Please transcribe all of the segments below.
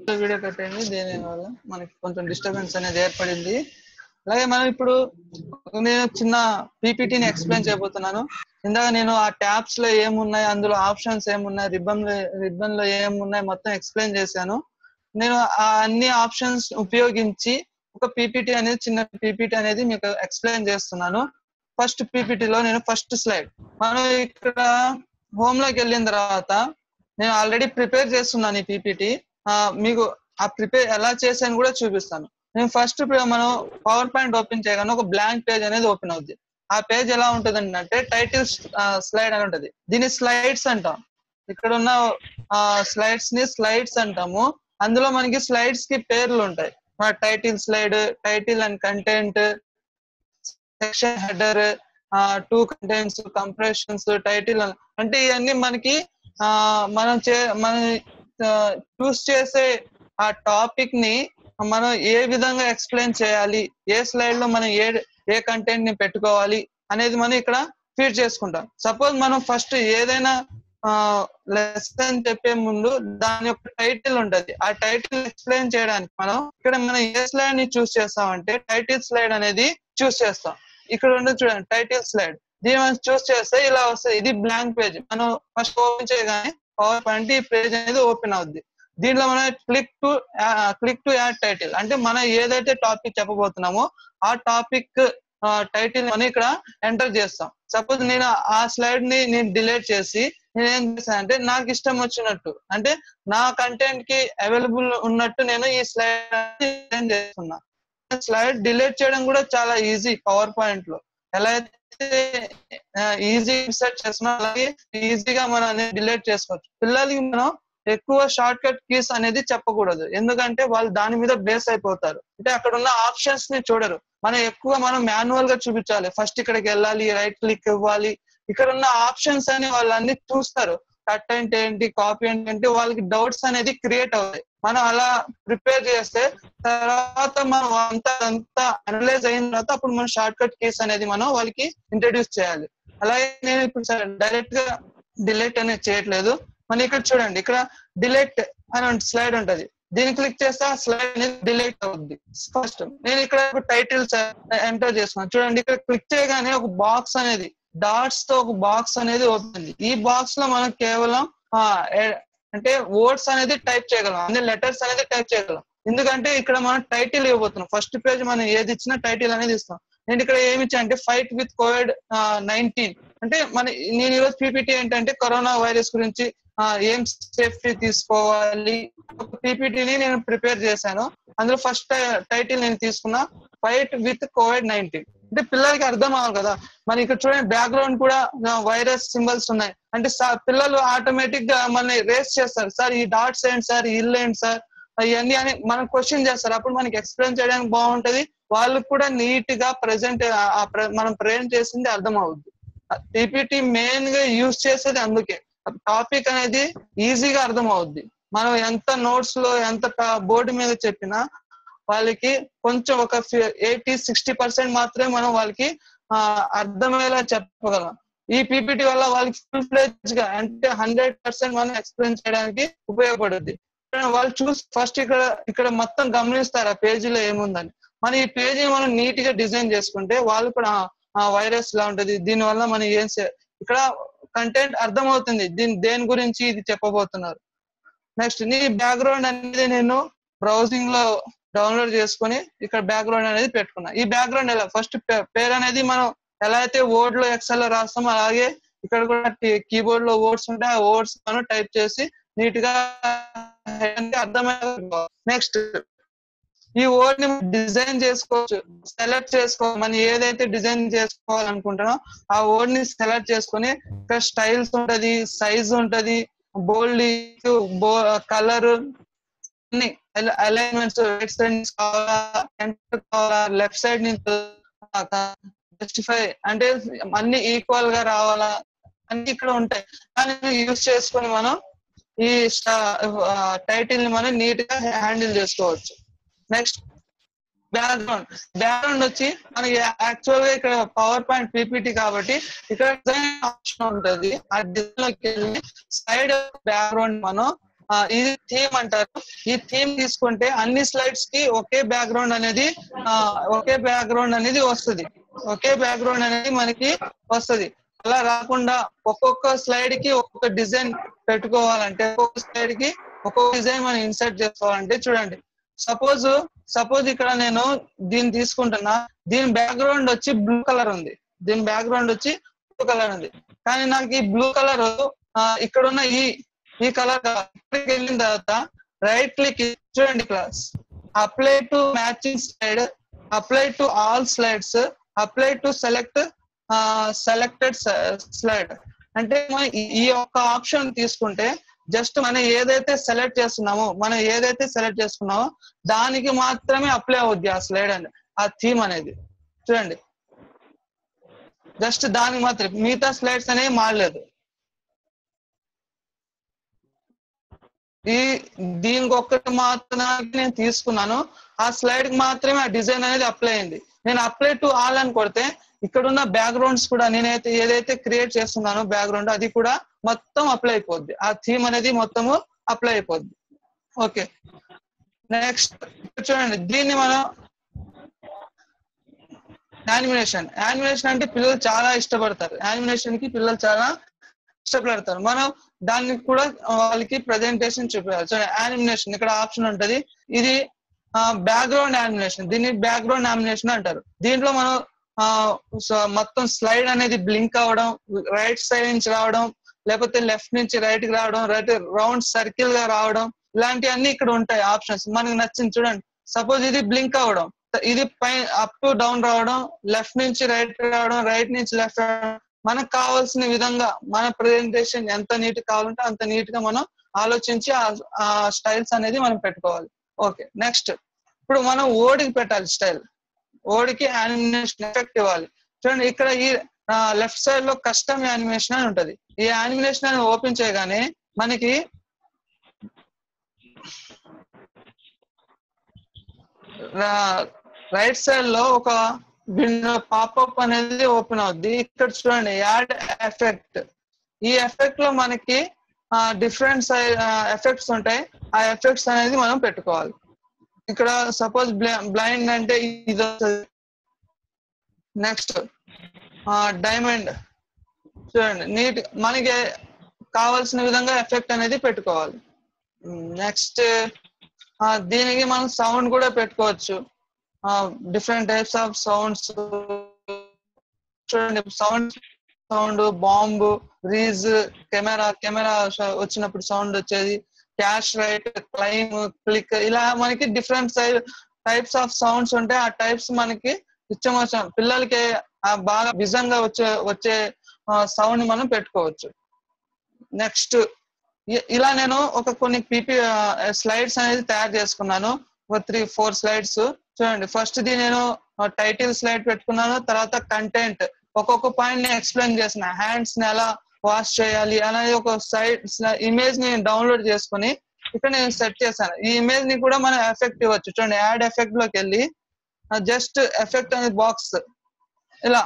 Video cut అయింది దేని వల్ల మనకి కొంచెం డిస్టర్బెన్స్ అనేది ఏర్పడింది అలాగే మనం ఇప్పుడు నేను చిన్న పీపీటీని ఎక్స్ప్లెయిన్ చేయబోతున్నాను ఇందాక నేను ఆ ట్యాబ్స్ లో ఏమున్నాయి అందులో ఆప్షన్స్ ఏమున్నాయి రిబ్బన్ రిబ్బన్ లో ఏమున్నాయి మొత్తం ఎక్స్ప్లెయిన్ చేశాను నేను ఆ అన్ని ఆప్షన్స్ ఉపయోగించి ఒక పీపీటీ అనేది చిన్న పీపీటీ అనేది మీకు ఎక్స్ప్లెయిన్ చేస్తున్నాను ఫస్ట్ పీపీటీలో నేను ఫస్ట్ స్లైడ్ మనం ఇక్కడ హోమ్ లోకి వెళ్ళిన తర్వాత నేను ఆల్రెడీ ప్రిపేర్ చేస్తున్నాను ఈ పీపీటీ మీకు ఆ ప్రిపేర్ ఎలా చేశాను కూడా చూపిస్తాను నేను ఫస్ట్ మనం పవర్ పాయింట్ ఓపెన్ చేయగానే ఒక బ్లాంక్ పేజ్ అనేది ఓపెన్ అవుద్ది ఆ పేజ్ ఎలా ఉంటుంది అంటే టైటిల్ స్లైడ్ అని ఉంటుంది దీన్ని స్లైడ్స్ అంటాం ఇక్కడ ఉన్న స్లైడ్స్ ని స్లైడ్స్ అంటాము అందులో మనకి స్లైడ్స్ కి పేర్లు ఉంటాయి title slide title and content section header two contents comparisons title అంటే ఇవన్నీ మనకి ఆ మనం చే మనం చూస్ చేసే ఆ టాపిక్ ని మనం ఏ విధంగా ఎక్స్ప్లెయిన్ చేయాలి ఏ స్లైడ్ లో మనం ఏ ఏ కంటెంట్ ని పెట్టుకోవాలి అనేది మనం ఇక్కడ ఫీడ్ చేసుకుంటాం సపోజ్ మనం ఫస్ట్ ఏదైనా లెసన్ చెప్పే ముందు దాని యొక్క టైటిల్ ఉంటది ఆ టైటిల్ ఎక్స్ప్లెయిన్ చేయడానికి మనం ఇక్కడ మనం ఏ స్లైడ్ ని చూస్ చేస్తామంటే టైటిల్ స్లైడ్ అనేది చూస్ చేస్తాం ఇక్కడ ఉండదు చూడండి టైటిల్ స్లైడ్ దీన్ని మనం చూస్ చేస్తే ఇలా వస్తుంది ఇది బ్లాంక్ పేజ్ మనం ఫస్ట్ ఓపెన్ చేయగానే పవర్ పాయింట్ ఈ పేజ్ అనేది ఓపెన్ అవుద్ది దీంట్లో మనం click to click to add title అంటే మనం ఏదైతే టాపిక్ చెప్పబోతున్నామో ఆ టాపిక్ టైటిల్ మనం ఇక్కడ ఎంటర్ చేస్తాం సపోజ్ నేను ఆ స్లైడ్ ని నేను డిలీట్ చేసి నేను ఏం చేశాను అంటే నాకు ఇష్టం వచ్చినట్టు అంటే నా కంటెంట్ కి అవైలబుల్ ఉన్నట్టు నేను ఈ స్లైడ్ చేస్తున్నా స్లైడ్ డిలీట్ చేయడం కూడా చాలా ఈజీ పవర్ పాయింట్ లో ఎలా అయితే ఈజీ సెట్ చేస్తున్నా అలాగే ఈజీగా మనం డిలీట్ చేసుకోవచ్చు పిల్లలకి మనం ఎక్కువ షార్ట్ కట్ కీస్ అనేది చెప్పకూడదు ఎందుకంటే వాళ్ళు దాని మీద బేస్ అయిపోతారు అంటే అక్కడ ఉన్న ఆప్షన్స్ ని చూడరు మనం ఎక్కువ మనం మాన్యువల్ గా చూపించాలి ఫస్ట్ ఇక్కడికి వెళ్ళాలి రైట్ క్లిక్ ఇవ్వాలి ఇక్కడ ఉన్న ఆప్షన్స్ అని వాళ్ళు అన్ని చూస్తారు కట్ అంటే ఏంటి కాపీ అంటే వాళ్ళకి డౌట్స్ అనేది క్రియేట్ అవుతాయి మనం అలా ప్రిపేర్ చేస్తే తర్వాత మనం అంతా అంతా అనలైజ్ అయిన తర్వాత అప్పుడు మనం షార్ట్ కట్ కీస్ అనేది మనం వాళ్ళకి ఇంట్రడ్యూస్ చేయాలి అలాగే నేను ఇప్పుడు డైరెక్ట్ గా డిలీట్ అనేది చేయట్లేదు మన ఇక్కడ చూడండి ఇక్కడ డిలీట్ అని స్లైడ్ ఉంటది దీన్ని క్లిక్ చేస్తే ఆ స్లైడ్ అనేది డిలీట్ అవుద్ది ఫస్ట్ నేను ఇక్కడ ఒక టైటిల్ ఎంటర్ చేస్తున్నాను చూడండి ఇక్కడ క్లిక్ చేయగానే ఒక బాక్స్ అనేది డాట్స్ తో ఒక బాక్స్ అనేది అవుతుంది ఈ బాక్స్ లో మనం కేవలం అంటే వర్డ్స్ అనేది టైప్ చేయగలం అంటే లెటర్స్ అనేది టైప్ చేయగలం ఎందుకంటే ఇక్కడ మనం టైటిల్ ఇవ్వబోతున్నాం ఫస్ట్ పేజ్ మనం ఏది ఇచ్చినా టైటిల్ అనేది ఇస్తాం నేను ఇక్కడ ఏమి ఇచ్చా అంటే ఫైట్ విత్ కోవిడ్ నైన్టీన్ అంటే మన నేను ఈరోజు పీపీటీ ఏంటంటే కరోనా వైరస్ గురించి ఏం సేఫ్టీ తీసుకోవాలి ఒక పీపీటీని నేను ప్రిపేర్ చేశాను అందులో ఫస్ట్ టైటిల్ నేను తీసుకున్నా ఫైట్ విత్ కోవిడ్ నైన్టీన్ అంటే పిల్లలకి అర్థం అవ్వాలి కదా మన ఇక్కడ చూడండి బ్యాక్గ్రౌండ్ కూడా వైరస్ సింబల్స్ ఉన్నాయి అంటే పిల్లలు ఆటోమేటిక్ గా మనల్ని రేస్ చేస్తారు సార్ ఈ డాట్స్ ఏంటి సార్ ఇల్లు ఏంటి సార్ ఇవన్నీ అని మనం క్వశ్చన్ చేస్తారు అప్పుడు మనకి ఎక్స్ప్లెయిన్ చేయడానికి బాగుంటది వాళ్ళకి కూడా నీట్ గా ప్రజెంట్ మనం ప్రజెంట్ చేసింది అర్థం అవుద్ది పీపీటీ మెయిన్ గా యూజ్ చేసేది అందుకే టాపిక్ అనేది ఈజీగా అర్థం అవుద్ది మనం ఎంత నోట్స్ లో ఎంత బోర్డు మీద చెప్పినా వాళ్ళకి కొంచెం ఒక ఎయిటీ సిక్స్టీ పర్సెంట్ మాత్రమే మనం వాళ్ళకి అర్థమయ్యేలా చెప్పగలం ఈ పీపీటీ వల్ల వాళ్ళకి ఫుల్ ఫ్లెజ్ గా అంటే హండ్రెడ్ పర్సెంట్ మనం ఎక్స్ప్లెయిన్ చేయడానికి ఉపయోగపడుద్ది వాళ్ళు చూసి ఫస్ట్ ఇక్కడ ఇక్కడ మొత్తం గమనిస్తారు ఆ పేజీలో ఏముందని మనం ఈ పేజీ మనం నీట్ గా డిజైన్ చేసుకుంటే వాళ్ళు కూడా ఆ వైరస్ లా ఉంటది దీని వల్ల మనం ఏం ఇక్కడ కంటెంట్ అర్థమవుతుంది దీని దేని గురించి ఇది చెప్పబోతున్నారు నెక్స్ట్ నీ బ్యాక్గ్రౌండ్ అనేది నేను బ్రౌజింగ్ లో డౌన్లోడ్ చేసుకుని ఇక్కడ బ్యాక్గ్రౌండ్ అనేది పెట్టుకున్నా ఈ బ్యాక్గ్రౌండ్ ఎలా ఫస్ట్ పేరు అనేది మనం ఎలా అయితే వర్డ్ లో ఎక్సెల్ లో రాస్తామో అలాగే ఇక్కడ కూడా కీబోర్డ్ లో వర్డ్స్ ఉంటాయి ఆ వర్డ్స్ మనం టైప్ చేసి నీట్ గా అర్థమయ్యే నెక్స్ట్ ఈ వర్డ్ ని డిజైన్ చేసుకోవచ్చు సెలెక్ట్ చేసుకో మనం ఏదైతే డిజైన్ చేసుకోవాలనుకుంటానో ఆ వర్డ్ ని సెలెక్ట్ చేసుకొని ఇక్కడ స్టైల్స్ ఉంటది సైజ్ ఉంటది బోల్డ్ కలర్ అన్ని అలైన్మెంట్స్ రైట్ సైడ్ నుంచి కావాలా ఎంటర్ కావాలా లెఫ్ట్ సైడ్ నుంచి జస్టిఫై అంటే అన్ని ఈక్వల్ గా రావాలా అన్ని ఇక్కడ ఉంటాయి దాన్ని యూజ్ చేసుకొని మనం ఈ టైటిల్ ని మనం నీట్ గా హ్యాండిల్ చేసుకోవచ్చు నెక్స్ట్ బ్యాక్గ్రౌండ్ బ్యాక్గ్రౌండ్ వచ్చి మనకి యాక్చువల్ గా ఇక్కడ పవర్ పాయింట్ పీపీటీ కాబట్టి ఇక్కడ డిజైన్ ఆప్షన్ ఉంటుంది ఆ డిజైన్ లోకి వెళ్ళి సైడ్ బ్యాక్గ్రౌండ్ మనం ఆ, ఇది థీమ్ అంటారు ఈ థీమ్ తీసుకుంటే అన్ని స్లైడ్స్ కి ఒకే బ్యాక్గ్రౌండ్ అనేది ఆ, ఒకే బ్యాక్గ్రౌండ్ అనేది వస్తుంది ఒకే బ్యాక్గ్రౌండ్ అనేది మనకి వస్తది అలా రాకుండా ఒక్కొక్క స్లైడ్ కి ఒక్కొక్క డిజైన్ పెట్టుకోవాలంటే ఒక్కొక్క స్లైడ్ కి ఒక్కొక్క డిజైన్ మనం ఇన్సర్ట్ చేసుకోవాలంటే చూడండి సపోజ్ సపోజ్ ఇక్కడ నేను దీన్ని తీసుకుంటున్నా దీని బ్యాక్గ్రౌండ్ వచ్చి బ్లూ కలర్ ఉంది దీని బ్యాక్గ్రౌండ్ వచ్చి బ్లూ కలర్ ఉంది కానీ నాకు ఈ బ్లూ కలర్ ఇక్కడ ఉన్న ఈ ఈ కలర్ ఇక్కడికి వెళ్ళిన తర్వాత రైట్ క్లిక్ చూడండి class apply to matching slide apply to all slides apply to select selected slide అంటే మనం ఈ- ఈ యొక్క ఆప్షన్ తీసుకుంటే జస్ట్ మనం ఏదైతే సెలెక్ట్ చేస్తున్నామో మనం ఏదైతే సెలెక్ట్ చేసుకున్నామో దానికి మాత్రమే అప్లై అవుద్ది ఆ స్లైడ్ అని ఆ థీమ్ అనేది చూడండి జస్ట్ దానికి మాత్రం మిగతా స్లైడ్స్ అనేవి మారలేదు ఈ దీనికి ఒక్కటి మాత్రమే నేను తీసుకున్నాను ఆ స్లైడ్ కి మాత్రమే ఆ డిజైన్ అనేది అప్లై అయింది నేను అప్లై టు ఆల్ అని కొడితే ఇక్కడ ఉన్న బ్యాక్గ్రౌండ్స్ కూడా నేనైతే ఏదైతే క్రియేట్ చేస్తున్నానో బ్యాక్గ్రౌండ్ అది కూడా మొత్తం అప్లై అయిపోద్ది ఆ థీమ్ అనేది మొత్తము అప్లై అయిపోద్ది ఓకే నెక్స్ట్ చూడండి దీన్ని మనం యానిమేషన్ యానిమేషన్ అంటే పిల్లలు చాలా ఇష్టపడతారు యానిమేషన్ కి పిల్లలు చాలా ఇష్టపడతారు మనం దానికి కూడా వాళ్ళకి ప్రజెంటేషన్ చూపించాలి సో యానిమేషన్ ఇక్కడ ఆప్షన్ ఉంటది ఇది బ్యాక్గ్రౌండ్ యానిమేషన్ దీన్ని బ్యాక్గ్రౌండ్ యానిమేషన్ అంటారు దీంట్లో మనం ఆ, సో మొత్తం స్లైడ్ అనేది బ్లింక్ అవ్వడం రైట్ సైడ్ నుంచి రావడం లేకపోతే లెఫ్ట్ నుంచి రైట్ కి రావడం రైట్ రౌండ్ సర్కిల్ గా రావడం ఇలాంటివన్నీ ఇక్కడ ఉంటాయి ఆప్షన్స్ మనకి నచ్చింది చూడండి సపోజ్ ఇది బ్లింక్ అవ్వడం ఇది పై అప్ టు డౌన్ రావడం లెఫ్ట్ నుంచి రైట్ రావడం రైట్ నుంచి లెఫ్ట్ రావడం మనకు కావాల్సిన విధంగా మన ప్రెజెంటేషన్ ఎంత నీట్ కావాలంటే అంత నీట్ గా మనం ఆలోచించి ఆ- ఆ స్టైల్స్ అనేది మనం పెట్టుకోవాలి ఓకే నెక్స్ట్ ఇప్పుడు మనం ఓడికి పెట్టాలి స్టైల్ ఓడికి యానిమేషన్ ఎఫెక్ట్ ఇవ్వాలి చూడండి ఇక్కడ ఈ లెఫ్ట్ సైడ్ లో కస్టమ్ యానిమేషన్ అని ఉంటది ఈ యానిమేషన్ అని ఓపెన్ చేయగానే మనకి రైట్ సైడ్ లో ఒక విండో పాపప్ అనేది ఓపెన్ అవుద్ది ఇక్కడ చూడండి యాడ్ ఎఫెక్ట్ ఈ ఎఫెక్ట్ లో మనకి డిఫరెంట్ సైజ్ ఎఫెక్ట్స్ ఉంటాయి ఆ ఎఫెక్ట్స్ అనేది మనం పెట్టుకోవాలి ఇక్కడ సపోజ్ బ్లైండ్ అంటే ఇది నెక్స్ట్ డైమండ్ చూడండి నీట్ మనకి కావాల్సిన విధంగా ఎఫెక్ట్ అనేది పెట్టుకోవాలి నెక్స్ట్ దీనికి మనం సౌండ్ కూడా పెట్టుకోవచ్చు డిఫరెంట్ టైప్స్ ఆఫ్ సౌండ్స్ చూడండి సౌండ్ సౌండ్ బాంబు రీజ్ కెమెరా కెమెరా వచ్చినప్పుడు సౌండ్ వచ్చేది క్యాష్ రైట్ క్లైమ్ క్లిక్ ఇలా మనకి different side types of sounds ఉంటాయి ఆ టైప్స్ మనకి ఇచ్చమొచ్చాం పిల్లలకి ఆ బాగా విజంగా వచ్చే వచ్చే సౌండ్ మనం పెట్టుకోవచ్చు నెక్స్ట్ ఇలా నేను ఒక కొన్ని పీపీ స్లైడ్స్ అనేది తయారు చేసుకున్నాను ఒక త్రీ ఫోర్ స్లైడ్స్ చూడండి ఫస్ట్ ది నేను టైటిల్ స్లైడ్ పెట్టుకున్నాను తర్వాత కంటెంట్ ఒక్కొక్క పాయింట్ నేను ఎక్స్ప్లెయిన్ చేసిన హ్యాండ్స్ ని ఎలా వాష్ చేయాలి అనేది ఒక సైడ్ ఇమేజ్ ని డౌన్లోడ్ చేసుకుని ఇక్కడ నేను సెట్ చేశాను ఈ ఇమేజ్ ని కూడా మనం ఎఫెక్ట్ ఇవ్వచ్చు చూడండి యాడ్ ఎఫెక్ట్ లోకి వెళ్ళి జస్ట్ ఎఫెక్ట్ అనే బాక్స్ ఇలా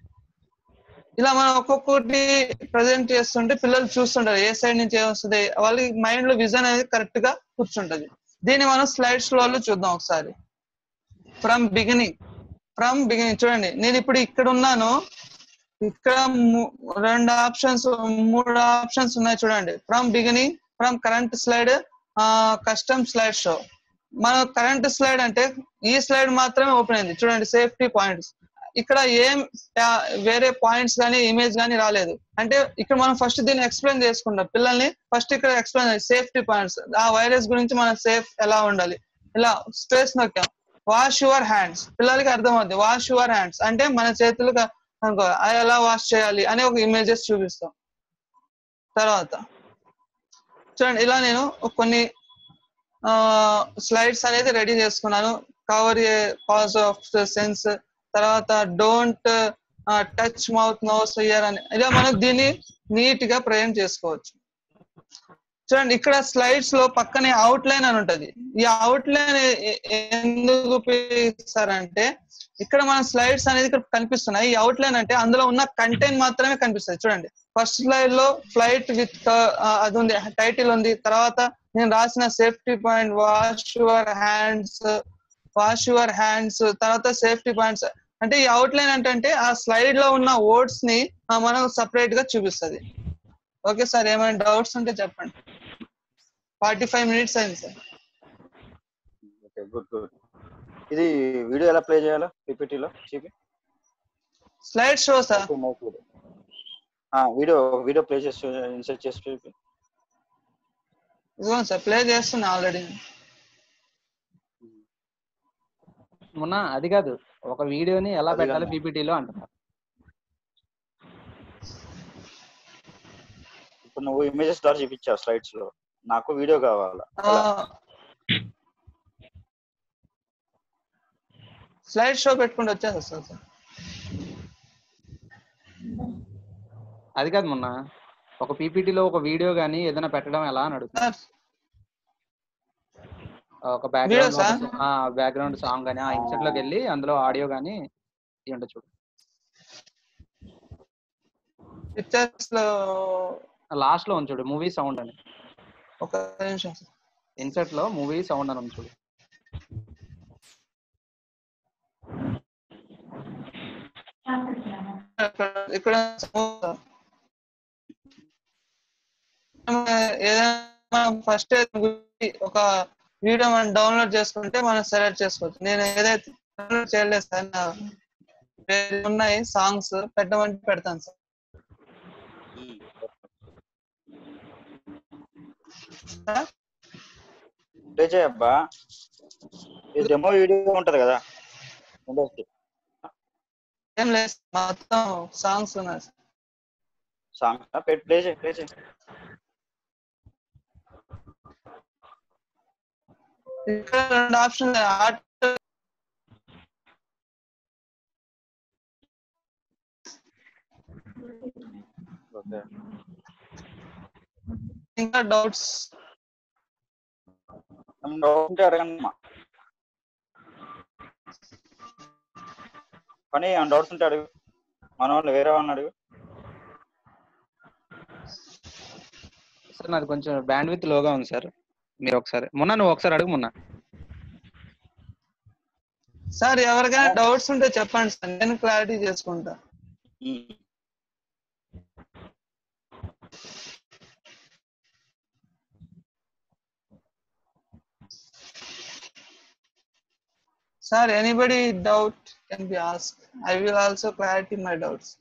ఇలా మనం ఒక్కొక్కటి ప్రజెంట్ చేస్తుంటే పిల్లలు చూస్తుంటారు ఏ సైడ్ నుంచి ఏమొస్తుంది వాళ్ళకి మైండ్ లో విజన్ అనేది కరెక్ట్ గా కూర్చుంటది దీన్ని మనం స్లైడ్స్ లో చూద్దాం ఒకసారి ఫ్రమ్ బిగినింగ్ ఫ్రమ్ బిగినింగ్ చూడండి నేను ఇప్పుడు ఇక్కడ ఉన్నాను ఇక్కడ రెండు ఆప్షన్స్ మూడు ఆప్షన్స్ ఉన్నాయి చూడండి from beginning from current slide custom slide show మన కరెంట్ స్లైడ్ అంటే ఈ స్లైడ్ మాత్రమే ఓపెన్ అయింది చూడండి సేఫ్టీ పాయింట్స్ ఇక్కడ ఏం వేరే పాయింట్స్ కానీ ఇమేజ్ కానీ రాలేదు అంటే ఇక్కడ మనం ఫస్ట్ దీన్ని ఎక్స్ప్లెయిన్ చేసుకుంటాం పిల్లల్ని ఫస్ట్ ఇక్కడ ఎక్స్ప్లెయిన్ సేఫ్టీ పాయింట్స్ ఆ వైరస్ గురించి మనం సేఫ్ ఎలా ఉండాలి ఇలా స్పేస్ నొక్కాం వాష్ యువర్ హ్యాండ్స్ పిల్లలకి అర్థమవుతుంది వాష్ యువర్ హ్యాండ్స్ అంటే మన చేతులు అనుకో అది ఎలా వాష్ చేయాలి అని ఒక ఇమేజెస్ చూపిస్తాం తర్వాత చూడండి ఇలా నేను కొన్ని స్లైడ్స్ అనేది రెడీ చేసుకున్నాను cover a cause of sense తర్వాత don't touch mouth nose ear అని ఇలా మనం దీన్ని నీట్ గా ప్రజెంట్ చేసుకోవచ్చు చూడండి ఇక్కడ స్లైడ్స్ లో పక్కనే అవుట్ లైన్ అని ఉంటది ఈ అవుట్ లైన్ ఎందుకు ఉపయోగిస్తారంటే ఇక్కడ మన స్లైడ్స్ అనేది ఇక్కడ కనిపిస్తున్నాయి ఈ అవుట్ లైన్ అంటే అందులో ఉన్న కంటెంట్ మాత్రమే కనిపిస్తుంది చూడండి ఫస్ట్ స్లైడ్ లో ఫ్లైట్ విత్ అది ఉంది టైటిల్ ఉంది తర్వాత నేను రాసిన safety point wash your hands wash your hands తర్వాత సేఫ్టీ పాయింట్స్ అంటే ఈ అవుట్ లైన్ అంటే ఆ స్లైడ్ లో ఉన్న వర్డ్స్ ని ఆ, మనం సపరేట్ గా చూపిస్తుంది ఓకే సార్ ఏమైనా డౌట్స్ ఉంటే చెప్పండి ఫార్టీ ఫైవ్ మినిట్స్ అయింది సార్ ఓకే గుడ్ గుడ్ ఇది వీడియో ఎలా ప్లే చేయాలా పీపీటీలో చూపి slide show sir video video play చేసి ఇన్సర్ట్ చేసి చూపి ఇదిగోండి సార్ ప్లే చేస్తున్నా ఆల్రెడీ మొన్న అది కాదు ఒక వీడియోని ఎలా అది పెట్టాలి కాదా? పీపీటీలో అంటున్నారు ఇప్పుడు నువ్వు ఇమేజెస్ ద్వారా చూపించావు స్లైడ్స్ లో నాకు వీడియో కావాలా స్లైడ్ షో పెట్టుకుంటూ వచ్చేస్తా సార్ సార్ అది కాదు మొన్న ఒక పీపీటీలో ఒక వీడియో గానీ ఏదైనా పెట్టడం ఎలా అని అడుగుతున్నా సార్ ఒక Video sir? Background background song గానీ ఆ ఇన్సెట్ లోకి వెళ్ళి అందులో ఆడియో గానీ ఇవ్వండి చూడు పిక్చర్స్ లో లాస్ట్ లో ఉంది చూడు మూవీ సౌండ్ అని ఒక నిమిషం సార్ ఇన్సెట్ లో మూవీ సౌండ్ అని ఉంది చూడు ఇక్కడ- ఇక్కడ ఏదైనా ఫస్ట్ ఒక వీడియో మనం డౌన్లోడ్ చేసుకుంటే మనం సెలెక్ట్ చేసుకోవచ్చు నేను ఏదైతే డౌన్లోడ్ చేయలేదు సార్ నా వేరే ఉన్నాయి సాంగ్స్ పెట్టమంటే పెడతాను సార్ సార్ ప్లే చేయబ్బా ఇది డెమో వీడియో ఉంటది కదా ఇండస్ట్రీ ఏం లేదు సార్. మొత్తం సాంగ్స్ ఉన్నాయి సార్. సాంగ్ పెట్టి ప్లే చేయి ప్లే చేయి ఇక్కడ రెండు ఆప్షన్ ఆర్ట్ ఓకే ఇంకా డౌట్స్ ఉంటే అడగండి అమ్మా కానీ డౌట్స్ ఉంటే అడుగు మన వాళ్ళు వేరే వాళ్ళని అడుగు సార్ నాది కొంచెం బ్యాండ్ విత్ లోగా ఉంది సార్ మీరు ఒకసారి మొన్న నువ్వు ఒకసారి అడుగు మొన్న సార్ ఎవరికైనా డౌట్స్ ఉంటే చెప్పండి సార్ నేను క్లారిటీ చేసుకుంటా ఉమ్. Sir anybody doubt can be ask I will also clarity my doubts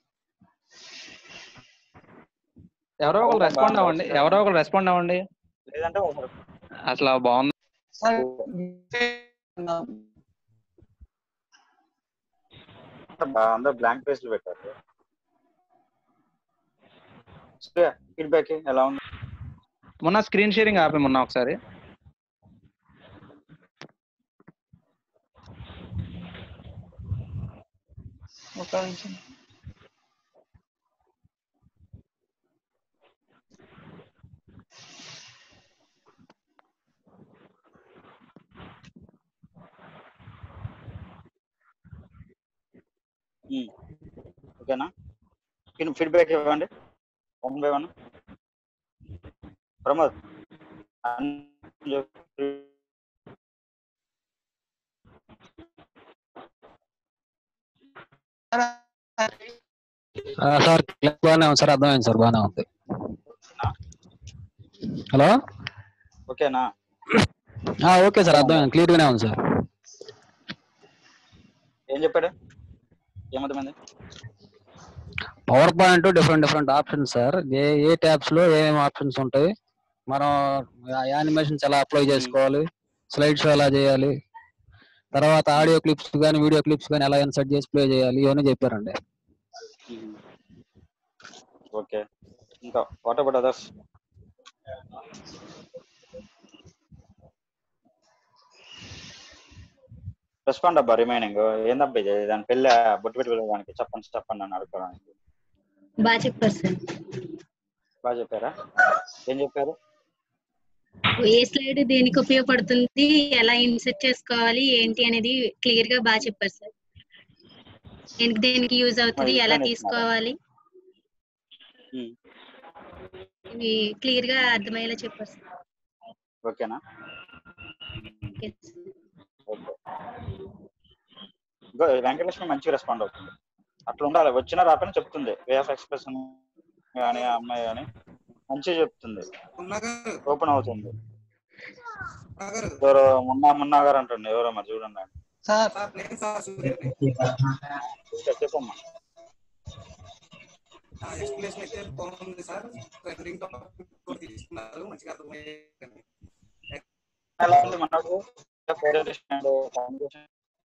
ఎవరో ఒకరు రెస్పాండ్ అవ్వండి ఎవరో ఒకరు రెస్పాండ్ అవ్వండి లేదంటే ఒకరు అసలు బాగుంది సార్ బా- అందరూ బ్లాంక్ పేస్ట్లు పెట్టారు ఫీడ్బ్యాక్ ఎలా ఉంది మొన్న స్క్రీన్ షేరింగ్ ఆపే మొన్న ఒకసారి ఒక నిమిషం ఉమ్. ఓకేనా ఫీడ్బ్యాక్ ఇవ్వండి వన్ బై వన్ ప్రమోద్ అన్ని చెప్పు. సార్ క్లిప్ బాగానే ఉంది సార్ అర్థమైంది సార్ బాగానే ఉంది హలో ఓకేనా ఆ, ఓకే సార్ అర్థమైంది క్లియర్ గానే ఉంది సార్ ఏం చెప్పాడు ఏమర్థమైంది power point different different options sir ఏ ఏ ట్యాబ్స్ లో ఏమేమి ఆప్షన్స్ ఉంటాయి మనం యానిమేషన్స్ ఎలా అప్లై చేసుకోవాలి స్లైడ్ షో ఎలా చేయాలి తర్వాత ఆడియో క్లిప్స్ కానీ వీడియో క్లిప్స్ కానీ ఎలా ఇన్సర్ట్ చేసి ప్లే చేయాలి ఇవన్నీ చెప్పారండి ఓకే ఇంకా వాట్ అబౌట్ అదర్స్ రెస్పాండ్ అబ్బా రిమైనింగ్ ఏందబ్బా ఇది దాని పెళ్ళి బొట్టు పెట్టి వెళ్ళడానికి చెప్పండి చెప్పండి అని అడుగుకోవడానికి బాగా చెప్పారు సార్ బాగా చెప్పారా ఏం చెప్పారు ఏ స్లైడ్ దేనికి ఉపయోగపడుతుంది ఎలా ఇన్సెట్ చేసుకోవాలి ఏంటి అనేది క్లియర్ గా బాగా చెప్పారు సార్ దేనికి దేనికి యూజ్ అవుతుంది మరి ఎలా ఇట్లానే తీసుకోవాలి ఉమ్. ఇవి క్లియర్ గా అర్థమయ్యేలా చెప్పారు సార్ ఓకేనా Yes, sir. ఓకే ఇంకో వెంకటలక్ష్మి మంచిగా రెస్పాండ్ అవుతుంది అట్లా ఉండాలి వచ్చినా రాకపోయినా చెప్తుంది వే ఆఫ్ ఎక్స్ప్రెషన్ కానీ ఆ అమ్మాయి కానీ మంచిగా చెప్తుంది ఉన్నగారు ఓపెన్ అవుతుంది ఉన్నగారు ఎవరో మున్నా మున్నా గారు అంటుంది ఎవరో మరి చూడండి సార్ సార్ నేను సార్ సూర్యని ఇంకా చెప్పమ్మా ఎక్స్ప్లెనేషన్ అయితే బాగుంది సార్ ట్రెండింగ్ కూడా తీసుకున్నారు మంచిగా అర్థమయ్యేది ఎలా ఉంది మనకు కోఆర్డినేషన్ అండ్ కమ్యూనికేషన్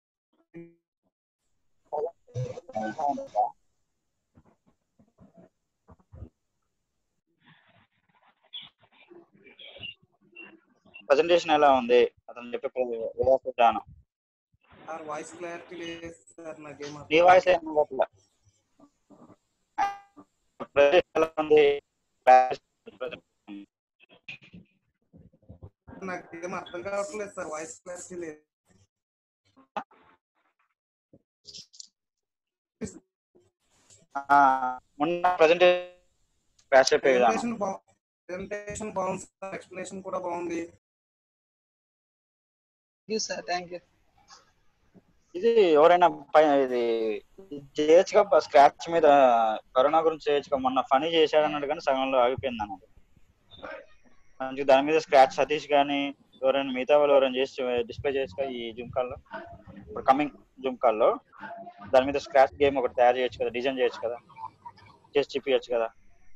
ప్రజెంటేషన్ ఎలా ఉంది అతను చెప్పే విధానం సార్ వాయిస్ క్లారిటీ లేదు సార్ నాకేం నీ వాయిస్ ఏం అవ్వట్లే ప్రజెంటేషన్ ఎలా ఉంది నాకేం అర్థం కావట్లేదు సార్ వాయిస్ క్లారిటీ లేదు ఆ, మొన్న ప్రజెంటేషన్ క్రాష్ చెప్పే విధానం ప్రెజెంటేషన్ బాగుంది ప్రెజెంటేషన్ బాగుంది సార్ ఎక్స్ప్లెనేషన్ కూడా బాగుంది thank you sir thank you ఇది ఎవరైనా పై- ఇది చేయొచ్చుగా స్క్రాచ్ మీద కరోనా గురించి చేయొచ్చుగా మొన్న ఫనీ చేశాడు అన్నాడు కానీ సగంలో ఆగిపోయింది అన్నాడు మంచిగా దాని మీద స్క్రాచ్ సతీష్ కానీ ఎవరైనా మిగతా వాళ్ళు ఎవరైనా చేసి డిస్ప్లే చేయొచ్చుగా ఈ జూమ్ కాల్లో ఇప్పుడు కమింగ్ జూమ్ కాల్లో దాని మీద స్క్రాచ్ గేమ్ ఒకటి తయారు చేయొచ్చు కదా డిజైన్ చేయొచ్చు కదా చేసి చూపించచ్చు కదా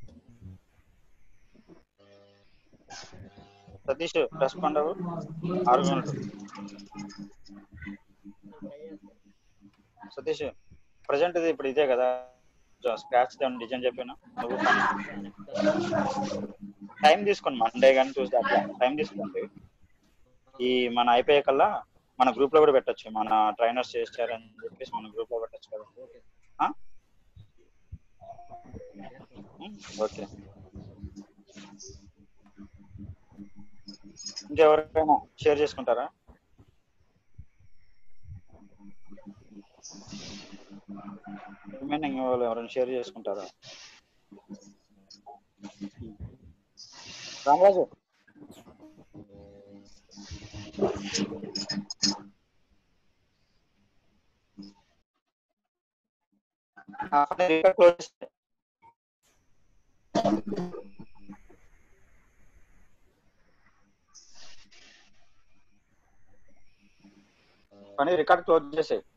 సతీష్ రెస్పాండ్ అవ్వు ఆర్గ్యుమెంట్ సతీష్ ప్రజెంట్ ఇది ఇప్పుడు ఇదే కదా స్క్రాచ్ దాని డిజైన్ చెప్పాను నువ్వు టైం తీసుకోండి మండే కానీ ట్యూస్డే అట్లా టైం తీసుకోండి ఈ మన అయిపోయే కల్లా మన గ్రూప్ లో కూడా పెట్టొచ్చు మన ట్రైనర్స్ చేశారని చెప్పేసి మన గ్రూప్ లో పెట్టొచ్చు కదా ఆ? ఉమ్, ఓకే ఇంకెవరైనా షేర్ చేసుకుంటారా రిమైనింగ్ వాళ్ళు ఎవరైనా షేర్ చేసుకుంటారా రామరాజు క్లోజ్ పని రికార్డ్ క్లోజ్ చేసే